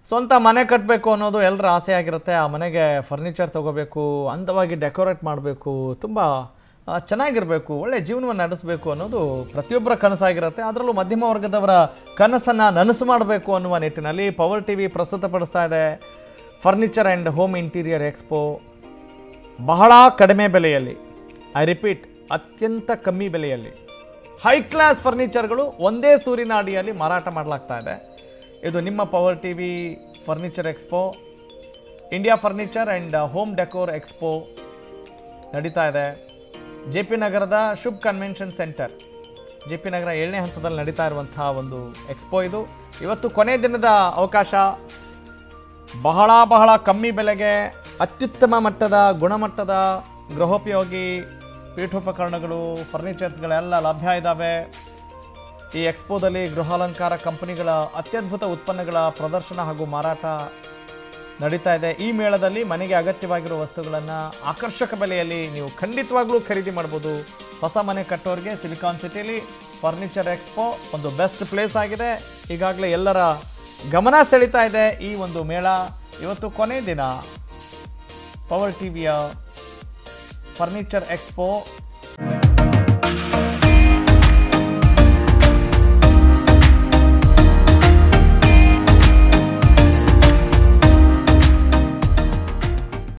ಸ್ವಂತ ಮನೆ ಕಟ್ಟಬೇಕು ಅನ್ನೋದು ಎಲ್ಲರ ಆಸೆ ಆಗಿರುತ್ತೆ ಆ ಮನೆಗೆ ಫರ್ನಿಚರ್ ತೊಗೋಬೇಕು ಅಂದವಾಗಿ ಡೆಕೋರೇಟ್ ಮಾಡಬೇಕು ತುಂಬ ಚೆನ್ನಾಗಿರಬೇಕು ಒಳ್ಳೆ ಜೀವನವನ್ನು ನಡೆಸಬೇಕು ಅನ್ನೋದು ಪ್ರತಿಯೊಬ್ಬರ ಕನಸಾಗಿರುತ್ತೆ ಅದರಲ್ಲೂ ಮಧ್ಯಮ ವರ್ಗದವರ ಕನಸನ್ನು ನನಸು ಮಾಡಬೇಕು ಅನ್ನುವ ನಿಟ್ಟಿನಲ್ಲಿ ಪವರ್ ಟಿ ವಿ ಪ್ರಸ್ತುತಪಡಿಸ್ತಾ ಇದೆ furniture and home interior expo ಬಹಳ ಕಡಿಮೆ ಬೆಲೆಯಲ್ಲಿ ಐ ರಿಪೀಟ್ ಅತ್ಯಂತ ಕಮ್ಮಿ ಬೆಲೆಯಲ್ಲಿ ಹೈ ಕ್ಲಾಸ್ ಫರ್ನಿಚರ್ಗಳು ಒಂದೇ ಸೂರಿನ ಅಡಿಯಲ್ಲಿ ಮಾರಾಟ ಮಾಡಲಾಗ್ತಾ ಇದೆ ಇದು ನಿಮ್ಮ power T V furniture expo India furniture and home decor expo ನಡೀತಾ ಇದೆ ಜೆ ಪಿ ನಗರದ Shubh convention centre J P ನಗರ ಏಳನೇ ಹಂತದಲ್ಲಿ ನಡೀತಾ ಇರುವಂತಹ ಒಂದು ಎಕ್ಸ್ಪೋ ಇದು ಇವತ್ತು ಕೊನೆ ದಿನದ ಅವಕಾಶ ಬಹಳ ಬಹಳ ಕಮ್ಮಿ ಬೆಲೆಗೆ ಅತ್ಯುತ್ತಮ ಮಟ್ಟದ ಗುಣಮಟ್ಟದ ಗೃಹೋಪಯೋಗಿ ಪೀಠೋಪಕರಣಗಳು ಫರ್ನಿಚರ್ಸ್ಗಳೆಲ್ಲ ಲಭ್ಯ ಇದ್ದಾವೆ ಈ ಎಕ್ಸ್ಪೋದಲ್ಲಿ ಗೃಹಾಲಂಕಾರ ಕಂಪನಿಗಳ ಅತ್ಯದ್ಭುತ ಉತ್ಪನ್ನಗಳ ಪ್ರದರ್ಶನ ಹಾಗೂ ಮಾರಾಟ ನಡೀತಾ ಇದೆ ಈ ಮೇಳದಲ್ಲಿ ಮನೆಗೆ ಅಗತ್ಯವಾಗಿರುವ ವಸ್ತುಗಳನ್ನು ಆಕರ್ಷಕ ಬೆಲೆಯಲ್ಲಿ ನೀವು ಖಂಡಿತವಾಗ್ಲೂ ಖರೀದಿ ಮಾಡ್ಬೋದು ಹೊಸ ಮನೆ ಕಟ್ಟೋರಿಗೆ ಸಿಲಿಕಾನ್ ಸಿಟಿಲಿ ಫರ್ನಿಚರ್ ಎಕ್ಸ್ಪೋ ಒಂದು ಬೆಸ್ಟ್ ಪ್ಲೇಸ್ ಆಗಿದೆ ಈಗಾಗಲೇ ಎಲ್ಲರ ಗಮನ ಸೆಳೀತಾ ಇದೆ ಈ ಒಂದು ಮೇಳ ಇವತ್ತು ಕೊನೆ ದಿನ ಪವರ್ ಟಿವಿಯ ಫರ್ನಿಚರ್ ಎಕ್ಸ್ಪೋ